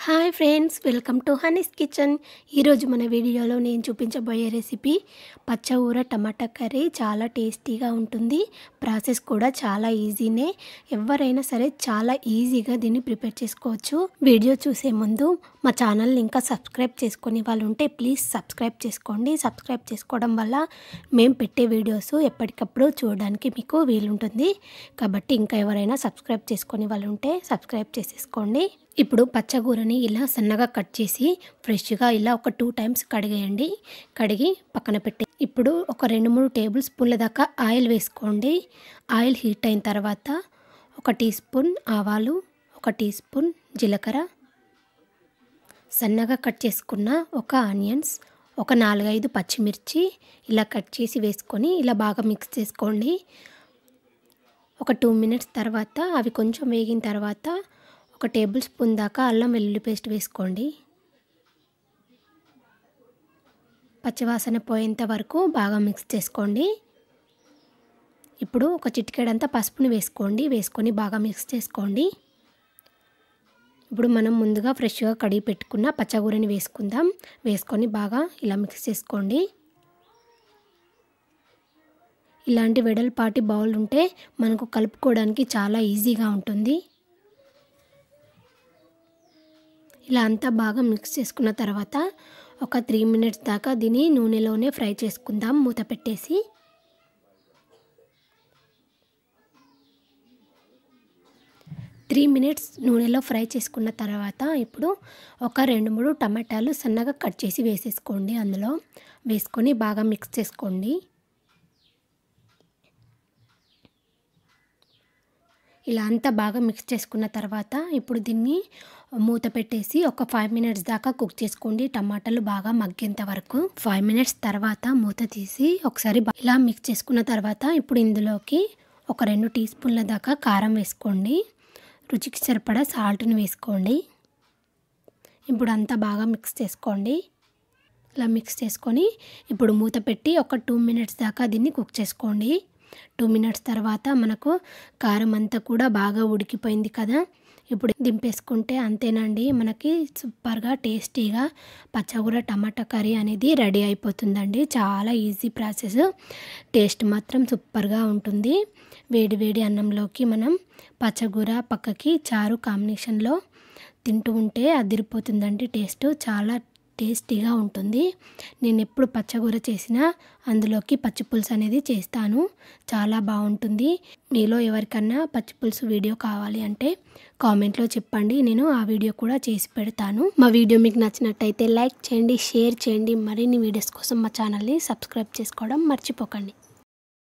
hi friends welcome to Honey's kitchen ఈరోజు మన వీడియోలో నేను చూపించబోయే రెసిపీ పచ్చఊర టమాటా కర్రీ చాలా టేస్టీగా ఉంటుంది ప్రాసెస్ కూడా చాలా ఈజీనే ఎవరైనా సరే చాలా ఈజీగా దీన్ని ప్రిపేర్ చేసుకోవచ్చు వీడియో చూసే ముందు మా ఛానల్ని ఇంకా సబ్స్క్రైబ్ చేసుకునే వాళ్ళు ఉంటే ప్లీజ్ సబ్స్క్రైబ్ చేసుకోండి సబ్స్క్రైబ్ చేసుకోవడం వల్ల మేము పెట్టే వీడియోస్ ఎప్పటికప్పుడు చూడడానికి మీకు వీలుంటుంది కాబట్టి ఇంకా ఎవరైనా సబ్స్క్రైబ్ చేసుకునే వాళ్ళు ఉంటే సబ్స్క్రైబ్ చేసేసుకోండి ఇప్పుడు పచ్చగూరని ఇలా సన్నగా కట్ చేసి ఫ్రెష్గా ఇలా ఒక టూ టైమ్స్ కడిగేయండి కడిగి పక్కన పెట్టి ఇప్పుడు ఒక రెండు మూడు టేబుల్ స్పూన్ల దాకా ఆయిల్ వేసుకోండి ఆయిల్ హీట్ అయిన తర్వాత ఒక టీ స్పూన్ ఆవాలు ఒక టీ స్పూన్ జీలకర్ర సన్నగా కట్ చేసుకున్న ఒక ఆనియన్స్ ఒక నాలుగైదు పచ్చిమిర్చి ఇలా కట్ చేసి వేసుకొని ఇలా బాగా మిక్స్ చేసుకోండి ఒక టూ మినిట్స్ తర్వాత అవి కొంచెం వేగిన తర్వాత ఒక టేబుల్ స్పూన్ దాకా అల్లం వెల్లుల్లి పేస్ట్ వేసుకోండి పచ్చివాసన పోయేంత వరకు బాగా మిక్స్ చేసుకోండి ఇప్పుడు ఒక చిటికెడంతా పసుపుని వేసుకోండి వేసుకొని బాగా మిక్స్ చేసుకోండి ఇప్పుడు మనం ముందుగా ఫ్రెష్గా కడిగి పెట్టుకున్న పచ్చగూరని వేసుకుందాం వేసుకొని బాగా ఇలా మిక్స్ చేసుకోండి ఇలాంటి వెడల్పాటి బౌల్ ఉంటే మనకు కలుపుకోవడానికి చాలా ఈజీగా ఉంటుంది ఇలా అంతా బాగా మిక్స్ చేసుకున్న తర్వాత ఒక త్రీ మినిట్స్ దాకా దీన్ని నూనెలోనే ఫ్రై చేసుకుందాం మూత పెట్టేసి త్రీ మినిట్స్ నూనెలో ఫ్రై చేసుకున్న తర్వాత ఇప్పుడు ఒక రెండు మూడు టమాటాలు సన్నగా కట్ చేసి వేసేసుకోండి అందులో వేసుకొని బాగా మిక్స్ చేసుకోండి ఇలా అంతా బాగా మిక్స్ చేసుకున్న తర్వాత ఇప్పుడు దీన్ని మూత పెట్టేసి ఒక ఫైవ్ మినిట్స్ దాకా కుక్ చేసుకోండి టమాటాలు బాగా మగ్గేంత వరకు ఫైవ్ మినిట్స్ తర్వాత మూత తీసి ఒకసారి ఇలా మిక్స్ చేసుకున్న తర్వాత ఇప్పుడు ఇందులోకి ఒక రెండు టీ స్పూన్ల దాకా కారం వేసుకోండి రుచికి సరిపడా సాల్ట్ని వేసుకోండి ఇప్పుడు అంతా బాగా మిక్స్ చేసుకోండి ఇలా మిక్స్ చేసుకొని ఇప్పుడు మూత పెట్టి ఒక టూ మినిట్స్ దాకా దీన్ని కుక్ చేసుకోండి టూ మినిట్స్ తర్వాత మనకు కారం అంతా కూడా బాగా ఉడికిపోయింది కదా ఇప్పుడు దింపేసుకుంటే అంతేనండి మనకి సూపర్గా టేస్టీగా పచ్చగూర టమాటా కర్రీ అనేది రెడీ అయిపోతుందండి చాలా ఈజీ ప్రాసెస్ టేస్ట్ మాత్రం సూపర్గా ఉంటుంది వేడి వేడి అన్నంలోకి మనం పచ్చగూర పక్కకి చారు కాంబినేషన్లో తింటూ ఉంటే అదిరిపోతుందండి టేస్ట్ చాలా టేస్టీగా ఉంటుంది నేను ఎప్పుడు పచ్చగూర చేసినా అందులోకి పచ్చిపులుసు అనేది చేస్తాను చాలా బాగుంటుంది మీలో ఎవరికన్నా పచ్చిపులుసు వీడియో కావాలి అంటే కామెంట్లో చెప్పండి నేను ఆ వీడియో కూడా చేసి పెడతాను మా వీడియో మీకు నచ్చినట్టయితే లైక్ చేయండి షేర్ చేయండి మరిన్ని వీడియోస్ కోసం మా ఛానల్ని సబ్స్క్రైబ్ చేసుకోవడం మర్చిపోకండి